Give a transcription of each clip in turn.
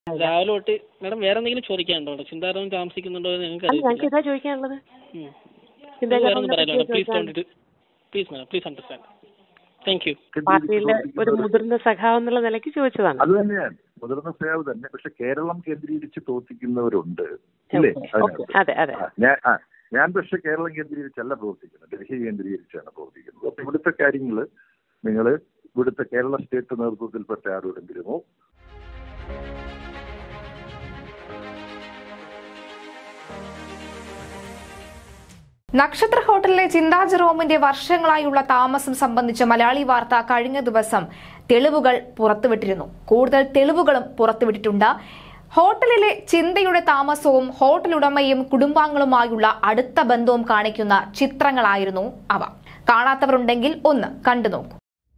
രാവിലെ തൊട്ട് മാഡം വേറെ എന്തെങ്കിലും ചോദിക്കാനുണ്ടോ അവിടെ ചിന്താരവും താമസിക്കുന്നുണ്ടോ എന്ന് ഞങ്ങൾക്ക് അല്ല ഞങ്ങൾക്ക് അറിയത്തില്ല ഇതാ ചോദിക്കാനുള്ളത് ഉം. ചിന്താ വേറെ ഒന്നും ജെറോമിനെ പറയാനില്ല പറ്റി പ്ലീസ് ചോദിക്കാൻ don't please madam please understand thank you പാർട്ടിയിലെ ഒരു മുതിർന്ന സഖാവ് എന്നുള്ള നിലയ്ക്ക് ചോദിച്ചതാണ് അത് തന്നെയാണ് മുതിർന്ന സേവ് തന്നെ പക്ഷെ കേരളം കേന്ദ്രീകരിച്ച് പ്രവർത്തിക്കുന്നവരുണ്ട് ഇല്ലേ ഓക്കെ അതിനകത്ത് അതെ അതെ ആ, ഞാൻ ആ ഞാൻ പക്ഷെ കേരളം കേന്ദ്രീകരിച്ചല്ല പ്രവർത്തിക്കുന്നത് ഡൽഹി കേന്ദ്രീകരിച്ചാണ് പ്രവർത്തിക്കുന്നത് അപ്പൊ ഇവിടുത്തെ കാര്യങ്ങൾ നിങ്ങൾ ഇവിടുത്തെ കേരള സ്റ്റേറ്റ് നേതൃത്വത്തിൽപ്പെട്ട ആരോടെങ്കിലുമോ നക്ഷത്ര ഹോട്ടലിലെ ചിന്താ ജെറോമിന്റെ വർഷങ്ങളായുള്ള താമസം സംബന്ധിച്ച മലയാളി വാർത്ത കഴിഞ്ഞ ദിവസം തെളിവുകൾ പുറത്തുവിട്ടിരുന്നു കൂടുതൽ തെളിവുകളും പുറത്തുവിട്ടിട്ടുണ്ട് ഹോട്ടലിലെ ചിന്തയുടെ താമസവും ഹോട്ടൽ ഉടമയും കുടുംബാംഗങ്ങളുമായുള്ള അടുത്ത ബന്ധവും കാണിക്കുന്ന ചിത്രങ്ങളായിരുന്നു അവ കാണാത്തവരുണ്ടെങ്കിൽ ഒന്ന് കണ്ടു നോക്കൂ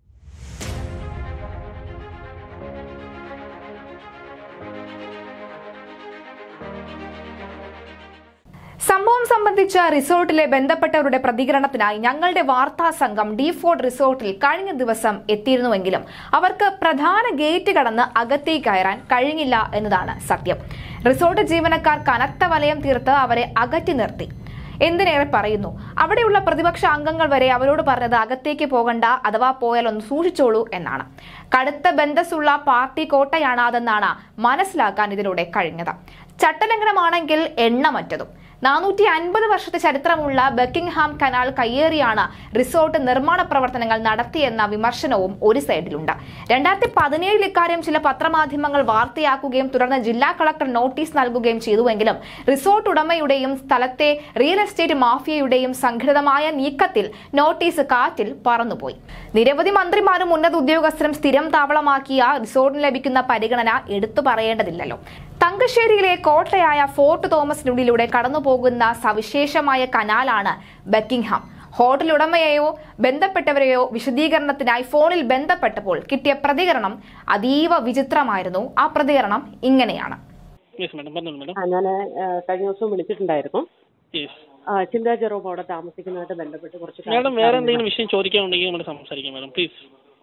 സംഭവം സംബന്ധിച്ച റിസോർട്ടിലെ ബന്ധപ്പെട്ടവരുടെ പ്രതികരണത്തിനായി ഞങ്ങളുടെ വാർത്താ സംഘം ഡീഫോർട്ട് റിസോർട്ടിൽ കഴിഞ്ഞ ദിവസം എത്തിയിരുന്നുവെങ്കിലും അവർക്ക് പ്രധാന ഗേറ്റ് കടന്ന് അകത്തേക്ക് കയറാൻ കഴിഞ്ഞില്ല എന്നതാണ് സത്യം റിസോർട്ട് ജീവനക്കാർ കനത്ത വലയം തീർത്ത് അവരെ അകറ്റി നിർത്തി എന്തിനേറെ പറയുന്നു അവിടെയുള്ള പ്രതിപക്ഷ അംഗങ്ങൾ വരെ അവരോട് പറഞ്ഞത് അകത്തേക്ക് പോകണ്ട അഥവാ പോയാൽ ഒന്ന് സൂക്ഷിച്ചോളൂ എന്നാണ് കടുത്ത ബന്ധസുള്ള പാർട്ടി കോട്ടയാണ് അതെന്നാണ് മനസ്സിലാക്കാൻ ഇതിലൂടെ കഴിഞ്ഞത് ചട്ടലംഘനമാണെങ്കിൽ എണ്ണമറ്റതും നാനൂറ്റി അൻപത് വർഷത്തെ ചരിത്രമുള്ള ബക്കിംഗ്ഹാം കനാൽ കയ്യേറിയാണ് റിസോർട്ട് നിർമ്മാണ പ്രവർത്തനങ്ങൾ നടത്തിയെന്ന വിമർശനവും ഒരു സൈഡിലുണ്ട് രണ്ടായിരത്തി പതിനേഴിൽ ഇക്കാര്യം ചില പത്രമാധ്യമങ്ങൾ വാർത്തയാക്കുകയും തുടർന്ന് ജില്ലാ കളക്ടർ നോട്ടീസ് നൽകുകയും ചെയ്തുവെങ്കിലും റിസോർട്ട് ഉടമയുടെയും സ്ഥലത്തെ റിയൽ എസ്റ്റേറ്റ് മാഫിയയുടെയും സംഘടിതമായ നീക്കത്തിൽ നോട്ടീസ് കാറ്റിൽ പറന്നുപോയി നിരവധി മന്ത്രിമാരും ഉന്നത ഉദ്യോഗസ്ഥരും സ്ഥിരം താവളമാക്കിയ റിസോർട്ടിന് ലഭിക്കുന്ന പരിഗണന എടുത്തു പറയേണ്ടതില്ലല്ലോ തങ്കശ്ശേരിയിലെ കോട്ടയായ ഫോർട്ട് തോമസിനുള്ളിലൂടെ കടന്നുപോകുന്ന സവിശേഷമായ കനാലാണ് ബക്കിംഗ്ഹാം ഹോട്ടൽ ഉടമയെയോ ബന്ധപ്പെട്ടവരെയോ വിശദീകരണത്തിനായി ഫോണിൽ ബന്ധപ്പെട്ടപ്പോൾ കിട്ടിയ പ്രതികരണം അതീവ വിചിത്രമായിരുന്നു ആ പ്രതികരണം ഇങ്ങനെയാണ് യെസ് മാഡം പറഞ്ഞോളൂ മാഡം ആ ഞാൻ കഴിഞ്ഞ ദിവസം വിളിച്ചിട്ടുണ്ടായിരുന്നു യെസ് ആ, ചിന്താ ജെറോം അവിടെ താമസിക്കുന്നതായിട്ട് ബന്ധപ്പെട്ട് കുറച്ച് മാഡം കാര്യങ്ങൾ വേറെ എന്തെങ്കിലും വിഷയം ചോദിക്കാനുണ്ടെങ്കിൽ നമ്മൾ സംസാരിക്കാം മാഡം പ്ലീസ്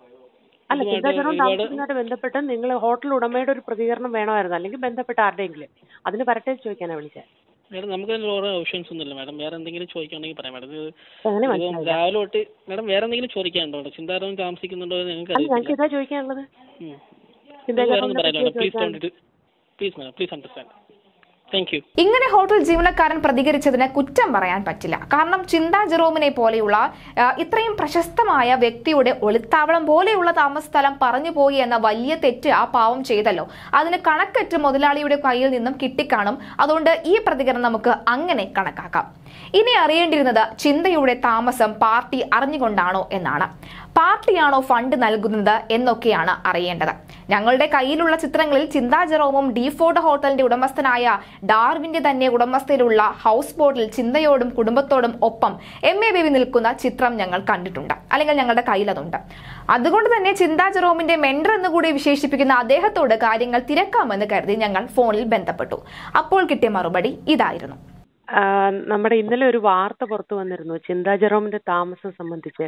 അല്ല ചിന്താ ഒരുപാട് ജെറോം ഒരുപാട് താമസിക്കുന്നതായിട്ട് ബന്ധപ്പെട്ട് നിങ്ങൾ ഹോട്ടൽ ഉടമയുടെ ഒരു പ്രതികരണം വേണമായിരുന്നു അല്ലെങ്കിൽ ബന്ധപ്പെട്ട ആരുടെയെങ്കിലും അതിന് വരട്ടെ ചോദിക്കാനാ വിളിച്ചത് മാഡം നമുക്ക് അതിന് ഓരോ ഓപ്ഷൻസ് ഒന്നുമില്ല മാഡം വേറെ എന്തെങ്കിലും ചോദിക്കുകയാണെങ്കിൽ പറയാം മാഡം ഇത് എങ്ങനെ ഇത് മനസ്സിലായില്ല രാവിലെ തൊട്ട് മാഡം വേറെ എന്തെങ്കിലും ചോദിക്കാനുണ്ടോ അവിടെ ചിന്താരവും താമസിക്കുന്നുണ്ടോ എന്ന് ഞങ്ങൾക്ക് അല്ല ഞങ്ങൾക്ക് അറിയത്തില്ല ഇതാ ചോദിക്കാനുള്ളത് ഉം. ചിന്താ വേറെ ഒന്നും ജെറോമിനെ പറ്റി പറയാനില്ല പ്ലീസ് ചോദിക്കാൻ don't please madam please understand thank you ഇങ്ങനെ ഹോട്ടൽ ജീവനക്കാരൻ പ്രതികരിച്ചതിന് കുറ്റം പറയാൻ പറ്റില്ല കാരണം ചിന്താ ജെറോമിനെ പോലെയുള്ള ആ, ഇത്രയും പ്രശസ്തമായ വ്യക്തിയുടെ ഒളിത്താവളം പോലെയുള്ള താമസ സ്ഥലം പറഞ്ഞു പോയി എന്ന വലിയ തെറ്റ് ആ പാവം ചെയ്തല്ലോ അതിന് കണക്കറ്റ് മുതലാളിയുടെ കയ്യിൽ നിന്നും കിട്ടിക്കാണും അതുകൊണ്ട് ഈ പ്രതികരണം നമുക്ക് അങ്ങനെ കണക്കാക്കാം ഇനി അറിയേണ്ടിരുന്നത് ചിന്തയുടെ താമസം പാർട്ടി അറിഞ്ഞുകൊണ്ടാണോ എന്നാണ് പാർട്ടിയാണോ ഫണ്ട് നൽകുന്നത് എന്നൊക്കെയാണ് അറിയേണ്ടത് ഞങ്ങളുടെ കയ്യിലുള്ള ചിത്രങ്ങളിൽ ചിന്താ ജെറോമും ഡീഫോർഡ് ഹോട്ടലിന്റെ ഉടമസ്ഥനായ ഡാർവിന്റെ തന്നെ ഉടമസ്ഥയിലുള്ള ഹൗസ് ബോട്ടിൽ ചിന്തയോടും കുടുംബത്തോടും ഒപ്പം എം എ ബേബി നിൽക്കുന്ന ചിത്രം ഞങ്ങൾ കണ്ടിട്ടുണ്ട് അല്ലെങ്കിൽ ഞങ്ങളുടെ കയ്യിൽ അതുണ്ട് അതുകൊണ്ട് തന്നെ ചിന്താ ജെറോമിന്റെ മെൻഡർ എന്നുകൂടി വിശേഷിപ്പിക്കുന്ന അദ്ദേഹത്തോട് കാര്യങ്ങൾ തിരക്കാമെന്ന് കരുതി ഞങ്ങൾ ഫോണിൽ ബന്ധപ്പെട്ടു അപ്പോൾ കിട്ടിയ മറുപടി ഇതായിരുന്നു ആ, നമ്മുടെ ഇന്നലെ ഒരു വാർത്ത പുറത്തു വന്നിരുന്നു ചിന്താ ജെറോമിന്റെ താമസം സംബന്ധിച്ച്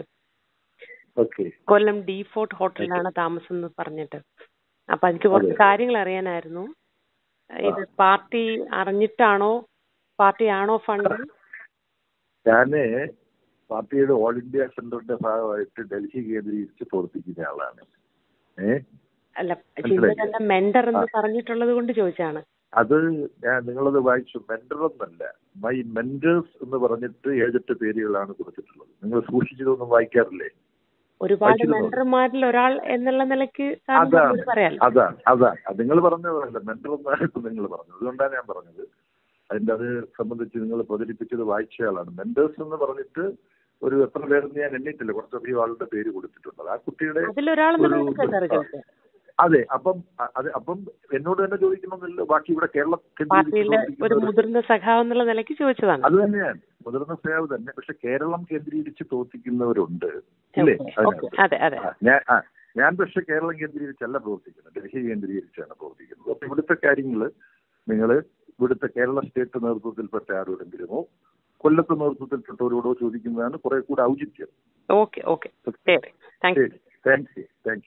ഓക്കെ കൊല്ലം ഡി ഫോർട്ട് ഹോട്ടലിലാണ് താമസം എന്ന് പറഞ്ഞിട്ട് അപ്പൊ എനിക്ക് കുറച്ച് കാര്യങ്ങൾ അറിയാനായിരുന്നു ഇത് പാർട്ടി അറിഞ്ഞിട്ടാണോ പാർട്ടിയാണോ ഫണ്ട് ഞാന് പാർട്ടിയുടെ ഓൾ ഇന്ത്യ സെന്ററിന്റെ ഭാഗമായിട്ട് ഡൽഹി കേന്ദ്രീകരിച്ച് പ്രവർത്തിക്കുന്ന ആളാണ് ഏ അല്ല ചിന്ത തന്നെ മെന്റർ എന്ന് പറഞ്ഞിട്ടുള്ളത് കൊണ്ട് ചോദിച്ചാണ് അത് ഞാൻ നിങ്ങളത് വായിച്ചു മെന്റർ എന്നല്ല മൈ മെന്റേഴ്സ് എന്ന് പറഞ്ഞിട്ട് ഏഴെട്ട് പേരുകളാണ് കൊടുത്തിട്ടുള്ളത് നിങ്ങൾ സൂക്ഷിച്ചതൊന്നും വായിക്കാറില്ലേ ഒരുപാട് വായിച്ചിരുന്നോ? മെന്റർമാരിൽ ഒരാൾ എന്നുള്ള നിലയ്ക്ക് സാറിന് അതാണ് മറുപടി പറയാലോ അതാണ് അതാണ് അത് നിങ്ങൾ പറഞ്ഞതല്ല മെന്റർ എന്നാണ് ഇപ്പൊ നിങ്ങൾ പറഞ്ഞത് അതുകൊണ്ടാണ് ഞാൻ പറഞ്ഞത് അതിന്റെ അത് സംബന്ധിച്ച് നിങ്ങൾ പ്രചരിപ്പിച്ചത് വായിച്ചയാളാണ് മെന്റേഴ്സ് എന്ന് പറഞ്ഞിട്ട് ഒരു എത്ര പേരെന്ന് ഞാൻ എണ്ണിയിട്ടില്ല കുറച്ചധികം ആളുടെ പേര് കൊടുത്തിട്ടുണ്ട് ആ കുട്ടിയുടെ അതിലൊരാളെന്നുള്ള ഒരു- നിലയ്ക്ക് സാറ് ചോദിച്ചത് അതെ അപ്പം അ- അത് അപ്പം എന്നോട് തന്നെ ചോദിക്കണമെന്നില്ല ബാക്കി ഇവിടെ കേരള പാർട്ടിയിലെ ഒരു കേന്ദ്രീകരിച്ച് മുതിർന്ന സഖാവ് എന്നുള്ള നിലയ്ക്ക് ചോദിച്ചതാണ് അത് തന്നെയാണ് മുതിർന്ന സേവ് തന്നെ പക്ഷെ കേരളം കേന്ദ്രീകരിച്ച് പ്രവർത്തിക്കുന്നവരുണ്ട് ഇല്ലേ ഓക്കെ, അതിനകത്ത് ഓക്കെ. അതെ അതെ ആ, ഞാൻ ആ, ഞാൻ പക്ഷെ കേരളം കേന്ദ്രീകരിച്ചല്ല പ്രവർത്തിക്കുന്നത് ഡൽഹി കേന്ദ്രീകരിച്ചാണ് പ്രവർത്തിക്കുന്നത് അപ്പൊ ഇവിടുത്തെ കാര്യങ്ങൾ നിങ്ങൾ ഇവിടുത്തെ കേരള സ്റ്റേറ്റ് നേതൃത്വത്തിൽപ്പെട്ട ആരോടെങ്കിലുമോ കൊല്ലത്തെ നേതൃത്വത്തിൽപ്പെട്ടവരോടോ ചോദിക്കുന്നതാണ് കുറെ കൂടെ ഔചിത്യം ഓക്കെ ഓക്കെ ശരി താങ്ക് യു ശരി താങ്ക് യു താങ്ക് യു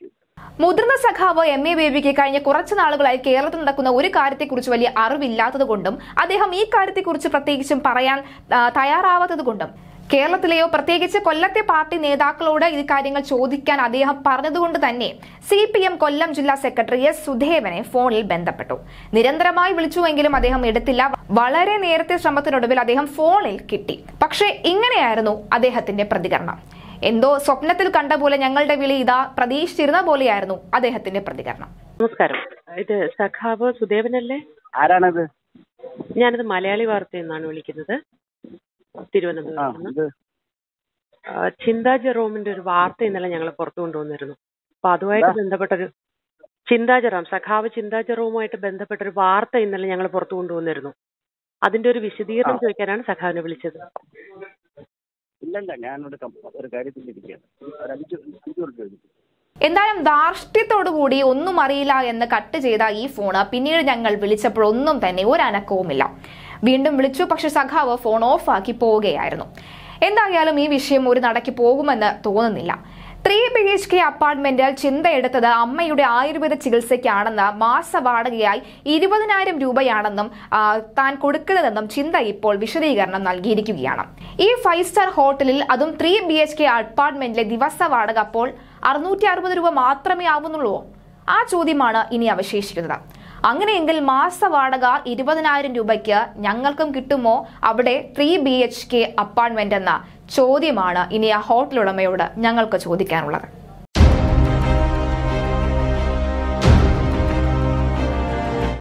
മുതിർന്ന സഖാവ് എം എ ബേബിക്ക് കഴിഞ്ഞ കുറച്ചു നാളുകളായി കേരളത്തിൽ നടക്കുന്ന ഒരു കാര്യത്തെക്കുറിച്ച് വലിയ അറിവില്ലാത്തതുകൊണ്ടും അദ്ദേഹം ഈ കാര്യത്തെക്കുറിച്ച് പ്രത്യേകിച്ചും പറയാൻ ആ, തയ്യാറാവാത്തതുകൊണ്ടും കേരളത്തിലെയോ പ്രത്യേകിച്ച് കൊല്ലത്തെ പാർട്ടി നേതാക്കളോട് ഈ കാര്യങ്ങൾ ചോദിക്കാൻ അദ്ദേഹം പറഞ്ഞതുകൊണ്ട് തന്നെ സി പി എം കൊല്ലം ജില്ലാ സെക്രട്ടറി എസ് സുധേവനെ ഫോണിൽ ബന്ധപ്പെട്ടു നിരന്തരമായി വിളിച്ചുവെങ്കിലും അദ്ദേഹം എടുത്തില്ല വളരെ നേരത്തെ ശ്രമത്തിനൊടുവിൽ അദ്ദേഹം ഫോണിൽ കിട്ടി പക്ഷേ ഇങ്ങനെയായിരുന്നു അദ്ദേഹത്തിന്റെ പ്രതികരണം എന്തോ സ്വപ്നത്തിൽ കണ്ട പോലെ ഞങ്ങളുടെ വിളി ഇതാ പ്രതീക്ഷിച്ചിരുന്ന പോലെയായിരുന്നു അദ്ദേഹത്തിന്റെ പ്രതികരണം നമസ്കാരം ഇത് സഖാവ് സുദേവനല്ലേ ആരാണത് ഞാനിത് മലയാളി വാർത്തയിൽ നിന്നാണ് വിളിക്കുന്നത് ആ തിരുവനന്തപുരത്ത് നിന്ന് ഇത് ആ, ചിന്താ ജെറോമിന്റെ ഒരു വാർത്ത ഇന്നലെ ഞങ്ങൾ പുറത്തു കൊണ്ടുവന്നിരുന്നു അപ്പൊ അതുമായിട്ട് ബന്ധപ്പെട്ടൊരു ചിന്താ ജെറോം സഖാവ് ചിന്താ ജെറോമുമായിട്ട് ബന്ധപ്പെട്ടൊരു വാർത്ത ഇന്നലെ ഞങ്ങൾ പുറത്തു കൊണ്ടുവന്നിരുന്നു അതിന്റെ ഒരു വിശദീകരണം ചോദിക്കാനാണ് സഖാവിനെ വിളിച്ചത് ഇല്ലല്ല ഞാനൊരു കം- ഒരു കാര്യത്തിൽ ഇരിക്കുകയാണ് ഒരു അഞ്ച് അഞ്ച് മിനിറ്റ് കഴിഞ്ഞു എന്തായാലും ധാർഷ്ട്യത്തോടുകൂടി ഒന്നും അറിയില്ല എന്ന് കട്ട് ചെയ്ത ഈ ഫോണ് പിന്നീട് ഞങ്ങൾ വിളിച്ചപ്പോൾ ഒന്നും തന്നെ ഒരു അനക്കവുമില്ല വീണ്ടും വിളിച്ചു പക്ഷെ സഖാവ് ഫോൺ ഓഫ് ആക്കി പോവുകയായിരുന്നു എന്തായാലും ഈ വിഷയം ഒരു നടക്കി പോകുമെന്ന് തോന്നുന്നില്ല ത്രീ ബി എച്ച് കെ അപ്പാർട്ട്മെന്റിൽ ചിന്തയെടുത്തത് അമ്മയുടെ ആയുർവേദ ചികിത്സയ്ക്കാണെന്ന് മാസ വാടകയായി ഇരുപതിനായിരം രൂപയാണെന്നും ആ, താൻ കൊടുക്കുന്നതെന്നും ചിന്ത ഇപ്പോൾ വിശദീകരണം നൽകിയിരിക്കുകയാണ് ഈ ഫൈവ് സ്റ്റാർ ഹോട്ടലിൽ അതും ത്രീ ബി എച്ച് കെ അപ്പാർട്ട്മെന്റിലെ ദിവസ വാടക അപ്പോൾ അറുന്നൂറ്റി അറുപത് രൂപ മാത്രമേ ആവുന്നുള്ളൂ ആ ചോദ്യമാണ് ഇനി അവശേഷിക്കുന്നത് അങ്ങനെയെങ്കിൽ മാസ വാടക ഇരുപതിനായിരം രൂപയ്ക്ക് ഞങ്ങൾക്കും കിട്ടുമോ അവിടെ three B H K apartment എന്ന ചോദ്യമാണ് ഇനി ആ ഹോട്ടൽ ഉടമയോട് ഞങ്ങൾക്ക് ചോദിക്കാനുള്ളത്